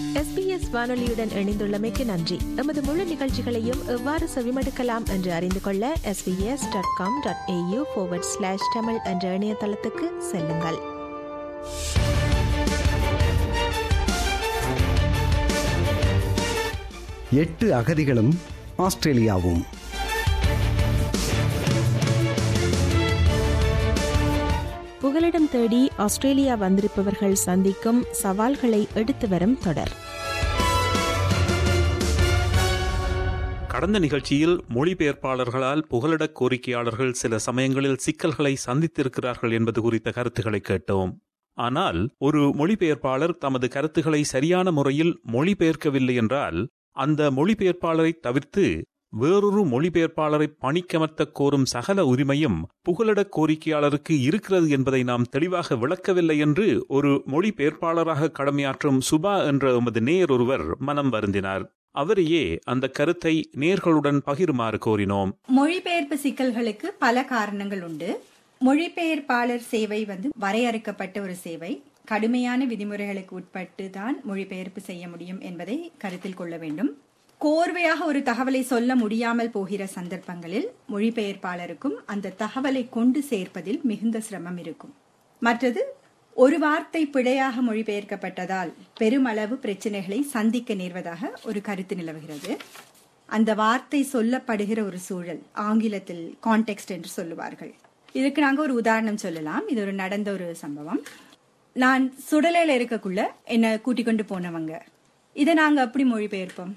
SBS வானொலியுடன் இணைந்துள்ளமைக்கு நன்றி எமது முழு நிகழ்ச்சிகளையும் எவ்வாறு செவிமடுக்கலாம் என்று அறிந்து கொள்ள SBS dot com dot AU slash Tamil என்ற இணையதளத்துக்கு செல்லுங்கள் எட்டு அகதிகளும் ஆஸ்திரேலியாவும் புகலிடம் தேடி ஆஸ்திரேலியா வந்திருப்பவர்கள் சந்திக்கும் சவால்களை எடுத்து வரும் தொடர் கடந்த நிகழ்ச்சியில் மொழிபெயர்ப்பாளர்களால் புகலிடக் கோரிக்கையாளர்கள் சில சமயங்களில் சிக்கல்களை சந்தித்திருக்கிறார்கள் என்பது குறித்த கருத்துக்களை கேட்டோம் ஆனால் ஒரு மொழிபெயர்ப்பாளர் தமது கருத்துக்களை சரியான முறையில் மொழிபெயர்க்கவில்லை என்றால் அந்த மொழிபெயர்ப்பாளரை தவிர்த்து வேறொரு மொழிபெயர்ப்பாளரை பணிக்கமர்த்த கோரும் சகல உரிமையும் புகலிடக் கோரிக்கையாளருக்கு இருக்கிறது என்பதை நாம் தெளிவாக விளக்கவில்லை என்று ஒரு மொழிபெயர்ப்பாளராக கடமையாற்றும் சுபா என்ற எமது நேயர் ஒருவர் மனம் வருந்தினார் அவரையே அந்த கருத்தை நேர்களுடன் பகிருமாறு கோரினோம் மொழிபெயர்ப்பு சிக்கல்களுக்கு பல காரணங்கள் உண்டு மொழிபெயர்ப்பாளர் சேவை வந்து வரையறுக்கப்பட்ட ஒரு சேவை கடுமையான விதிமுறைகளுக்கு உட்பட்டு தான் மொழிபெயர்ப்பு செய்ய முடியும் என்பதை கருத்தில் கொள்ள வேண்டும் கோர்வையாக ஒரு தகவலை சொல்ல முடியாமல் போகிற சந்தர்ப்பங்களில் மொழிபெயர்ப்பாளருக்கும் அந்த தகவலை கொண்டு சேர்ப்பதில் மிகுந்த சிரமம் இருக்கும் மற்றது ஒரு வார்த்தை பிழையாக மொழிபெயர்க்கப்பட்டதால் பெருமளவு பிரச்சனைகளை சந்திக்க நேர்வதாக ஒரு கருத்து நிலவுகிறது அந்த வார்த்தை சொல்லப்படுகிற ஒரு சூழல் ஆங்கிலத்தில் கான்டெக்ஸ்ட் என்று சொல்லுவார்கள் இதுக்கு நாங்க ஒரு உதாரணம் சொல்லலாம் இது ஒரு நடந்த ஒரு சம்பவம் நான் சுடலையில இருக்கக்குள்ள என்னை கூட்டிக் கொண்டு போனவங்க இதை நாங்க அப்படி மொழிபெயர்ப்போம்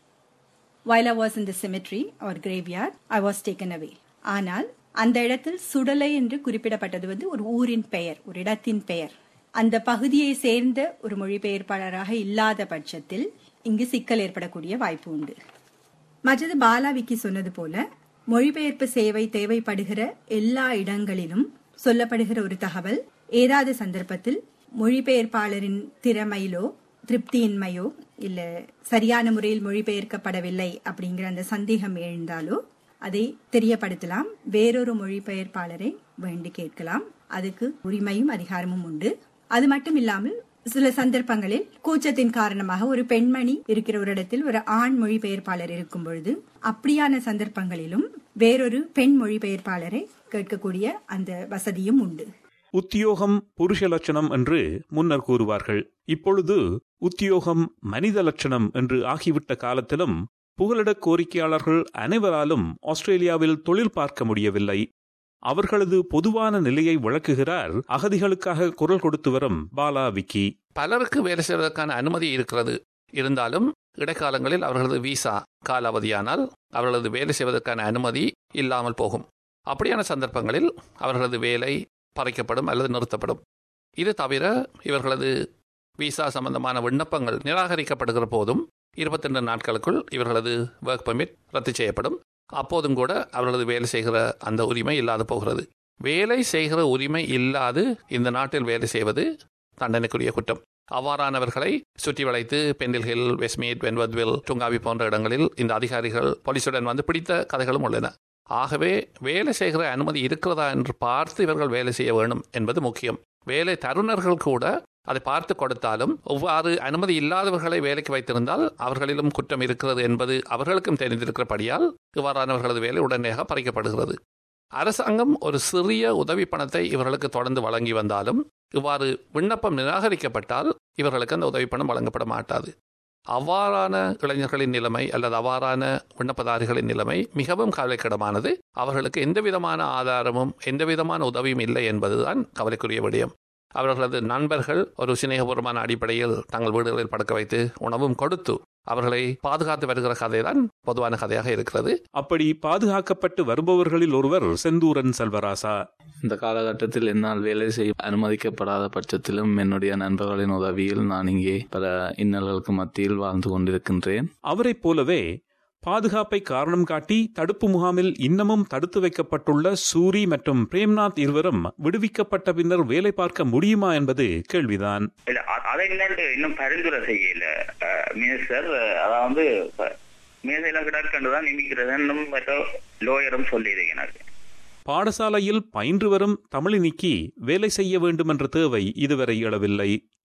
while I was in the cemetery or graveyard, I was taken away. ஆனால் அந்த இடத்தில் சுடலை என்று குறிப்பிடப்பட்டது வந்து ஒரு ஊரின் பெயர் ஒரு இடத்தின் பெயர் அந்த பகுதியை சேர்ந்த ஒரு மொழிபெயர்ப்பாளராக இல்லாத பட்சத்தில் இங்கு சிக்கல் ஏற்படக்கூடிய வாய்ப்பு உண்டு மற்றது பாலா விக்கி சொன்னது போல மொழிபெயர்ப்பு சேவை தேவைப்படுகிற எல்லா இடங்களிலும் சொல்லப்படுகிற ஒரு தகவல் ஏதாவது சந்தர்ப்பத்தில் மொழிபெயர்ப்பாளரின் திறமையிலோ திருப்தியின்மையோ இல்ல சரியான முறையில் மொழிபெயர்க்கப்படவில்லை அப்படிங்கிற அந்த சந்தேகம் எழுந்தாலோ அதை தெரியப்படுத்தலாம் வேறொரு மொழிபெயர்ப்பாளரை வேண்டி கேட்கலாம் அதுக்கு உரிமையும் அதிகாரமும் உண்டு அது மட்டும் இல்லாமல் சில சந்தர்ப்பங்களில் கூச்சத்தின் காரணமாக ஒரு பெண்மணி இருக்கிற ஒரு இடத்தில் ஒரு ஆண் மொழிபெயர்ப்பாளர் இருக்கும் பொழுது அப்படியான சந்தர்ப்பங்களிலும் வேறொரு பெண் மொழிபெயர்ப்பாளரை கேட்கக்கூடிய அந்த வசதியும் உண்டு உத்தியோகம் புருஷ லட்சணம் என்று முன்னர் கூறுவார்கள் இப்பொழுது உத்தியோகம் மனித லட்சணம் என்று ஆகிவிட்ட காலத்திலும் புகலிடக் கோரிக்கையாளர்கள் அனைவராலும் ஆஸ்திரேலியாவில் தொழில் பார்க்க முடியவில்லை அவர்களது பொதுவான நிலையை விளக்குகிறார் அகதிகளுக்காக குரல் கொடுத்து வரும் பாலா விக்கி பலருக்கு வேலை செய்வதற்கான அனுமதி இருக்கிறது இருந்தாலும் இடைக்காலங்களில் அவர்களது விசா காலாவதியானால் அவர்களது வேலை செய்வதற்கான அனுமதி இல்லாமல் போகும் அப்படியான சந்தர்ப்பங்களில் அவர்களது வேலை பறைக்கப்படும் அல்லது நிறுத்தப்படும் இது தவிர இவர்களது விசா சம்பந்தமான விண்ணப்பங்கள் நிராகரிக்கப்படுகிற போதும் இருபத்தி ரெண்டு நாட்களுக்குள் இவர்களது ஒர்க் பெர்மிட் ரத்து செய்யப்படும் அப்போதும் கூட அவர்களது வேலை செய்கிற அந்த உரிமை இல்லாது போகிறது வேலை செய்கிற உரிமை இல்லாது இந்த நாட்டில் வேலை செய்வது தண்டனைக்குரிய குற்றம் அவ்வாறானவர்களை சுற்றி வளைத்து பெண்டில் ஹில் வெஸ்ட்மீட் வென்வத்வில் டுங்காவி போன்ற இடங்களில் இந்த அதிகாரிகள் போலீசுடன் வந்து பிடித்த கதைகளும் உள்ளன ஆகவே வேலை செய்கிற அனுமதி இருக்கிறதா என்று பார்த்து இவர்கள் வேலை செய்ய வேண்டும் என்பது முக்கியம் வேலை தருணர்கள் கூட அதை பார்த்து கொடுத்தாலும் ஒவ்வாறு அனுமதி இல்லாதவர்களை வேலைக்கு வைத்திருந்தால் அவர்களிலும் குற்றம் இருக்கிறது என்பது அவர்களுக்கும் தெரிந்திருக்கிறபடியால் இவ்வாறானவர்களது வேலை உடனடியாக பறிக்கப்படுகிறது அரசாங்கம் ஒரு சிறிய உதவி பணத்தை இவர்களுக்கு தொடர்ந்து வழங்கி வந்தாலும் இவ்வாறு விண்ணப்பம் நிராகரிக்கப்பட்டால் இவர்களுக்கு அந்த உதவி பணம் வழங்கப்பட மாட்டாது அவ்வாறான இளைஞர்களின் நிலைமை அல்லது அவ்வாறான விண்ணப்பதாரிகளின் நிலைமை மிகவும் கவலைக்கிடமானது அவர்களுக்கு எந்த விதமான ஆதாரமும் எந்த விதமான உதவியும் இல்லை என்பதுதான் கவலைக்குரிய விடயம் அவர்களது நண்பர்கள் ஒரு சிநேகபூர்வமான அடிப்படையில் தங்கள் வீடுகளில் படுக்க வைத்து உணவும் கொடுத்து அவர்களை பாதுகாத்து வருகிற கதைதான் பொதுவான கதையாக இருக்கிறது அப்படி பாதுகாக்கப்பட்டு வருபவர்களில் ஒருவர் செந்தூரன் செல்வராசா இந்த காலகட்டத்தில் என்னால் வேலை செய்ய அனுமதிக்கப்படாத பட்சத்திலும் என்னுடைய நண்பர்களின் உதவியில் நான் இங்கே பல இன்னல்களுக்கு மத்தியில் வாழ்ந்து கொண்டிருக்கின்றேன் அவரைப் போலவே பாதுகாப்பை காரணம் காட்டி தடுப்பு முகாமில் இன்னமும் தடுத்து வைக்கப்பட்டுள்ள சூரி மற்றும் பிரேம்நாத் இருவரும் விடுவிக்கப்பட்ட பின்னர் வேலை பார்க்க முடியுமா என்பது கேள்விதான் இல்ல அ- அதை என்னண்டு இன்னும் பரிந்துரை செய்யல மினிஸ்டர் அதாவது மேதையில கிடக்கண்டுதான் நியமிக்கிறதுன்னு மற்ற லோயரும் சொல்லியிருக்கு எனக்கு பாடசாலையில் பயின்று வரும் தமிழினிக்கு வேலை செய்ய வேண்டும் என்ற தேவை இதுவரை எழவில்லை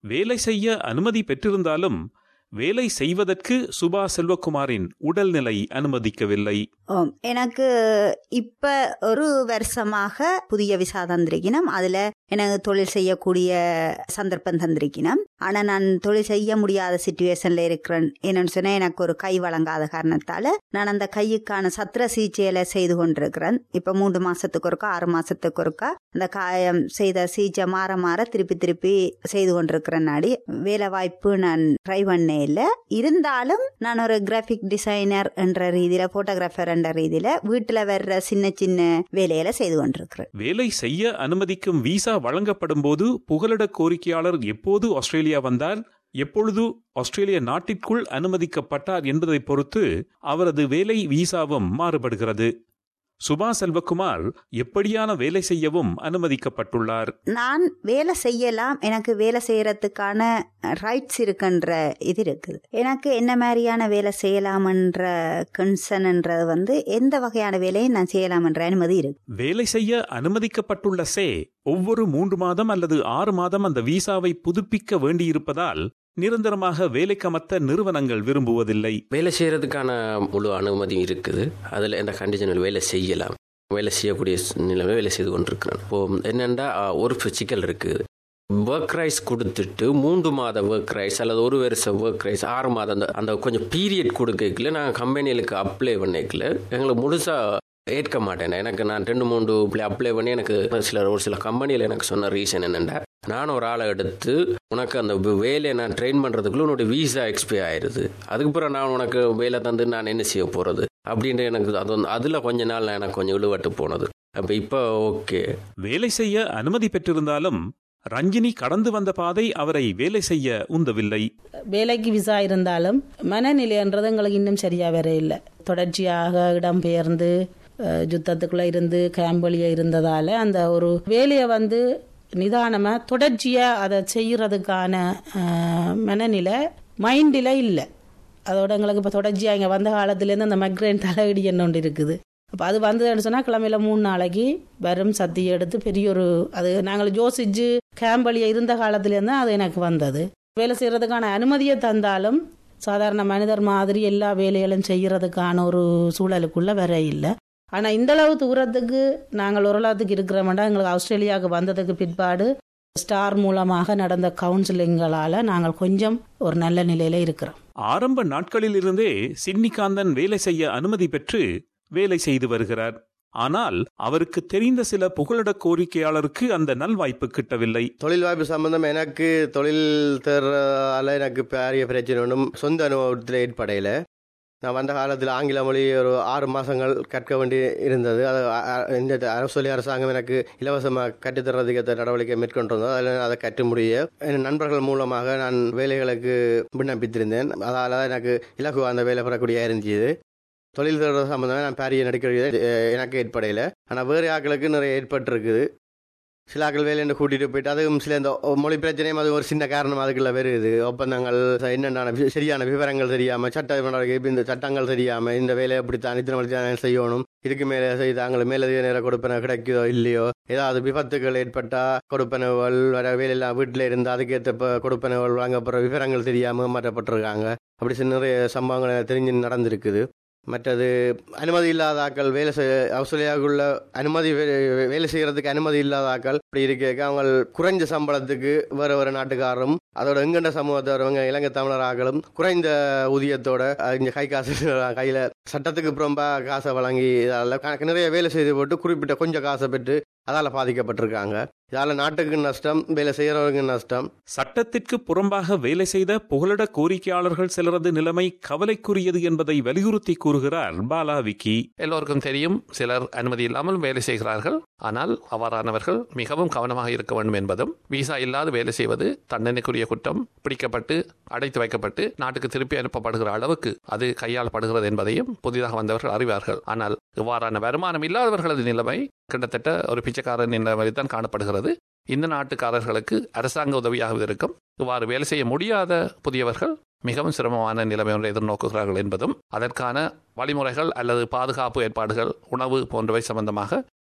வேலை செய்ய அனுமதி பெற்றிருந்தாலும் வேலை செய்வதற்கு சுபா செல்வகுமாரின் உடல்நிலை அனுமதிக்கவில்லை ஆம். எனக்கு இப்ப ஒரு வருஷமாக புதிய விசா தந்திருக்கணும் அதுல எனக்கு தொழில் செய்யக்கூடிய சந்தர்ப்பம் தந்திருக்கணும் ஆனா நான் தொழில் செய்ய முடியாத சுச்சுவேஷன்ல இருக்கிறேன் என்னன்னு சொன்னா எனக்கு ஒரு கை வழங்காத காரணத்தால நான் அந்த கையுக்கான சத்திர சிகிச்சையில செய்து கொண்டிருக்கிறேன் இப்ப மூன்று மாசத்துக்கு ஒருக்கா ஆறு மாசத்துக்கு ஒருக்கா அந்த காயம் செய்த சிகிச்சை மாற மாற திருப்பி திருப்பி செய்து கொண்டிருக்கிறேன் நாடி வேலை வாய்ப்பு நான் ட்ரை பண்ணே இல்லை இருந்தாலும் நான் ஒரு கிராஃபிக் டிசைனர் என்ற ரீதியில போட்டோகிராஃபர் என்ற ரீதியில வீட்டுல வர்ற சின்ன சின்ன வேலைகளை செய்து கொண்டிருக்கிறேன் வேலை செய்ய அனுமதிக்கும் விசா வழங்கப்படும் போது புகலிட கோரிக்கையாளர் எப்போது ஆஸ்திரேலியா வந்தால் எப்பொழுது ஆஸ்திரேலிய நாட்டிற்குள் அனுமதிக்கப்பட்டார் என்பதை பொறுத்து அவரது வேலை விசாவும் மாறுபடுகிறது சுபா செல்வகுமார் எப்படியான வேலை செய்யவும் அனுமதிக்கப்பட்டுள்ளார் நான் வேலை செய்யலாம் எனக்கு வேலை செய்யறதுக்கான ரைட்ஸ் இருக்குன்ற இது இருக்குது எனக்கு என்ன மாதிரியான வேலை செய்யலாம்ன்ற கன்சர்ன்ன்றது வந்து எந்த வகையான வேலையை நான் செய்யலாம்ன்ற அனுமதி இருக்கு வேலை செய்ய அனுமதிக்கப்பட்டுள்ள சே ஒவ்வொரு மூன்று மாதம் அல்லது ஆறு மாதம் அந்த விசாவை புதுப்பிக்க வேண்டியிருப்பதால் நிரந்தரமாக வேலைக்கமர்த்த நிறுவனங்கள் விரும்புவதில்லை வேலை செய்கிறதுக்கான முழு அனுமதி இருக்குது அதில் இந்த கண்டிஷனில் வேலை செய்யலாம் வேலை செய்யக்கூடிய நிலைமை வேலை செய்து கொண்டிருக்கிறேன் இப்போ என்னென்னா ஒரு சிக்கல் இருக்குது ஒர்க் ரைஸ் கொடுத்துட்டு மூன்று மாத ஒர்க் ரைஸ் அல்லது ஒரு வருஷம் ஒர்க் ரைஸ் ஆறு மாதம் அந்த அந்த கொஞ்சம் பீரியட் கொடுக்கல நாங்கள் கம்பெனிகளுக்கு அப்ளை பண்ணிக்கல எங்களை முழுசாக ஏற்க மாட்டேன் எனக்கு நான் ரெண்டு மூன்று அப்ளை பண்ணி எனக்கு சில ஒரு சில கம்பெனியில் எனக்கு சொன்ன ரீசன் என்னென்னா நான் ஒரு ஆளை எடுத்து உனக்கு அந்த வேலையை நான் ட்ரெயின் பண்ணுறதுக்குள்ள உன்னோட வீசா எக்ஸ்பை ஆயிடுது அதுக்கப்புறம் நான் உனக்கு வேலை தந்து நான் என்ன செய்ய போகிறது அப்படின்ட்டு எனக்கு அது வந்து அதில் கொஞ்ச நாள் நான் எனக்கு கொஞ்சம் இழுவட்டு போனது அப்போ இப்போ ஓகே வேலை செய்ய அனுமதி பெற்றிருந்தாலும் ரஞ்சினி கடந்து வந்த பாதை அவரை வேலை செய்ய உந்தவில்லை வேலைக்கு விசா இருந்தாலும் மனநிலைன்றது எங்களுக்கு இன்னும் சரியா வேற இல்லை தொடர்ச்சியாக இடம்பெயர்ந்து அஹ், யுத்தத்துக்குள்ள இருந்து கேம்ப் வழியா இருந்ததால அந்த ஒரு வேலையை வந்து நிதானமா தொடர்ச்சியா அதை செய்யறதுக்கான அஹ், மனநிலை மைண்டில் இல்லை அதோட எங்களுக்கு இப்போ தொடர்ச்சியாக இங்கே வந்த காலத்துலேருந்து அந்த மைக்ரைன் தலையடி என்ன ஒன்று இருக்குது அப்போ அது வந்ததுன்னு சொன்னால் கிழமையில மூணு நாளைக்கு வெறும் சத்தி எடுத்து பெரிய ஒரு அது நாங்கள் யோசிச்சு கேம்ப் வழியா இருந்த காலத்துலேருந்து அது எனக்கு வந்தது வேலை செய்யறதுக்கான அனுமதியை தந்தாலும் சாதாரண மனிதர் மாதிரி எல்லா வேலைகளும் செய்யறதுக்கான ஒரு சூழலுக்குள்ள வர இல்லை ஆனால் இந்த அளவு தூரத்துக்கு நாங்கள் ஓரளவுக்கு இருக்கிறோம்னா எங்களுக்கு ஆஸ்திரேலியாவுக்கு வந்ததுக்கு பிற்பாடு ஸ்டார் மூலமாக நடந்த கவுன்சிலிங்களால நாங்கள் கொஞ்சம் ஒரு நல்ல நிலையில இருக்கிறோம் ஆரம்ப நாட்களிலிருந்தே சிட்னிகாந்தன் வேலை செய்ய அனுமதி பெற்று வேலை செய்து வருகிறார் ஆனால் அவருக்கு தெரிந்த சில புகலிட கோரிக்கையாளருக்கு அந்த நல்வாய்ப்பு கிட்டவில்லை தொழில் வாய்ப்பு சம்பந்தம் எனக்கு தொழில் தர்றதால எனக்கு பெரிய பிரச்சனை ஒன்றும் சொந்த அனுபவத்தில் ஏற்படையில் நான் வந்த காலத்தில் ஆங்கில மொழி ஒரு ஆறு மாதங்கள் கற்க வேண்டி இருந்தது அது அ- அ- இந்த அரசொலி அரசாங்கம் எனக்கு இலவசமாக கற்றுத்தர்றதுக்கு ஏற்ற நடவடிக்கை மேற்கொண்டு வந்தது அதில் அதை கற்று முடிய என் நண்பர்கள் மூலமாக நான் வேலைகளுக்கு விண்ணப்பித்திருந்தேன் அதால் தான் எனக்கு இலகு அந்த வேலை பெறக்கூடிய இருந்துச்சு தொழில் தர சம்பந்தமாக நான் பாரிய நடிக்கிறது எனக்கு ஏற்படையில் ஆனால் வேறு ஆட்களுக்கு நிறைய ஏற்பட்டிருக்குது சில ஆட்கள் வேலையை கூட்டிகிட்டு போயிட்டு அதுவும் சில இந்த மொழி பிரச்சனையும் அது ஒரு சின்ன காரணம் அதுக்குள்ள வருது ஒப்பந்தங்கள் என்னென்ன வி- சரியான விவரங்கள் தெரியாமல் சட்ட நடவடிக்கை இந்த சட்டங்கள் தெரியாமல் இந்த வேலையை இப்படித்தான் இத்தனை மணி தான் செய்யணும் இதுக்கு மேலே செய்தாங்கள் மேலதிக நேரம் கொடுப்பன கிடைக்குதோ இல்லையோ ஏதாவது விபத்துகள் ஏற்பட்டா கொடுப்பனவுகள் வர வேலையெல்லாம் வீட்டில் இருந்து அதுக்கேற்ற ப- கொடுப்பனவுகள் வழங்கப்படுற விவரங்கள் தெரியாமல் மாற்றப்பட்டிருக்காங்க அப்படி சில நிறைய சம்பவங்கள் எனக்கு தெரிஞ்சு நடந்திருக்குது மற்றது அனுமதி இல்லாத ஆட்கள் வேலை செய் ஆஸ்திரேலியாவுக்குள்ள அனுமதி வே- வேலை செய்யறதுக்கு அனுமதி இல்லாத ஆட்கள் இப்படி இருக்க அவங்க குறைஞ்ச சம்பளத்துக்கு வேற வேற நாட்டுக்காரரும் அதோட எங்கண்ட சமூகத்தவரவங்க இலங்கை தமிழர் ஆக்களும் குறைந்த ஊதியத்தோட அஹ், இங்க கை காசு கையில சட்டத்துக்கு புறம்பா காசை வழங்கி இதால க- நிறைய வேலை செய்து போட்டு குறிப்பிட்ட கொஞ்சம் காசை பெற்று அதால பாதிக்கப்பட்டிருக்காங்க இதால நாட்டுக்கு நஷ்டம் வேலை செய்யறவங்களுக்கு நஷ்டம் சட்டத்திற்கு புறம்பாக வேலை செய்த புகலிட கோரிக்கையாளர்கள் சிலரது நிலைமை கவலைக்குரியது என்பதை வலியுறுத்தி கூறுகிறார் பாலா விக்கி எல்லோருக்கும் தெரியும் சிலர் அனுமதி இல்லாமல் வேலை செய்கிறார்கள் ஆனால் அவ்வாறானவர்கள் மிகவும் கவனமாக இருக்க வேண்டும் என்பதும் விசா இல்லாது வேலை செய்வது தண்டனைக்குரிய குற்றம் பிடிக்கப்பட்டு அடைத்து வைக்கப்பட்டு நாட்டுக்கு திருப்பி அனுப்பப்படுகிற அளவுக்கு அது கையாளப்படுகிறது என்பதையும் புதிதாக வந்தவர்கள் அறிவார்கள் ஆனால் இவ்வாறான வருமானம் இல்லாதவர்களது நிலைமை கிட்டத்தட்ட ஒரு பிச்சைக்காரன் நிலைமை தான் காணப்படுகிறது இந்த நாட்டுக்காரர்களுக்கு அரசாங்க உதவியாக இருக்கும் இவ்வாறு வேலை செய்ய முடியாத புதியவர்கள் மிகவும் சிரமமான நிலைமை ஒன்றை எதிர்நோக்குகிறார்கள் என்பதும் அதற்கான வழிமுறைகள் அல்லது பாதுகாப்பு ஏற்பாடுகள் உணவு போன்றவை சம்பந்தமாக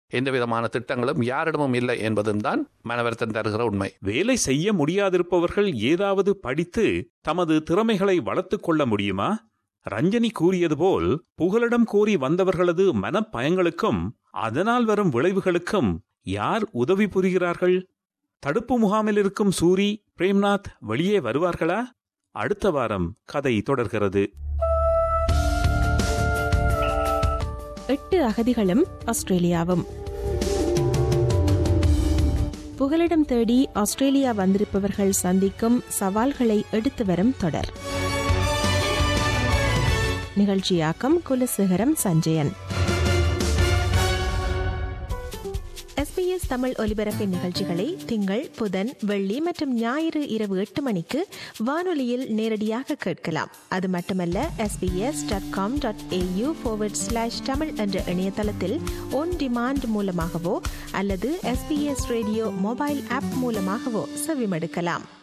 எந்த விதமான திட்டங்களும் யாரிடமும் இல்லை என்பதும் தான் மனவருத்தம் தருகிற உண்மை வேலை செய்ய முடியாதிருப்பவர்கள் ஏதாவது படித்து தமது திறமைகளை வளர்த்துக் கொள்ள முடியுமா ரஞ்சனி கூறியது போல் புகலிடம் கோரி வந்தவர்களது மனப்பயங்களுக்கும் அதனால் வரும் விளைவுகளுக்கும் யார் உதவி புரிகிறார்கள் தடுப்பு முகாமில் இருக்கும் சூரி பிரேம்நாத் வெளியே வருவார்களா அடுத்த வாரம் கதை தொடர்கிறது எட்டு அகதிகளும் ஆஸ்திரேலியாவும் புகலிடம் தேடி ஆஸ்திரேலியா வந்திருப்பவர்கள் சந்திக்கும் சவால்களை எடுத்து வரும் தொடர் நிகழ்ச்சியாக்கம் குலசேகரம் சஞ்சயன் எஸ்பிஎஸ் தமிழ் ஒலிபரப்பின் நிகழ்ச்சிகளை திங்கள் புதன் வெள்ளி மற்றும் ஞாயிறு இரவு எட்டு மணிக்கு வானொலியில் நேரடியாக கேட்கலாம் அது மட்டுமல்ல SBS dot com dot AU forward slash Tamil என்ற இணையதளத்தில் ஒன் டிமாண்ட் மூலமாகவோ அல்லது எஸ்பிஎஸ் ரேடியோ மொபைல் ஆப் மூலமாகவோ செவிமடுக்கலாம்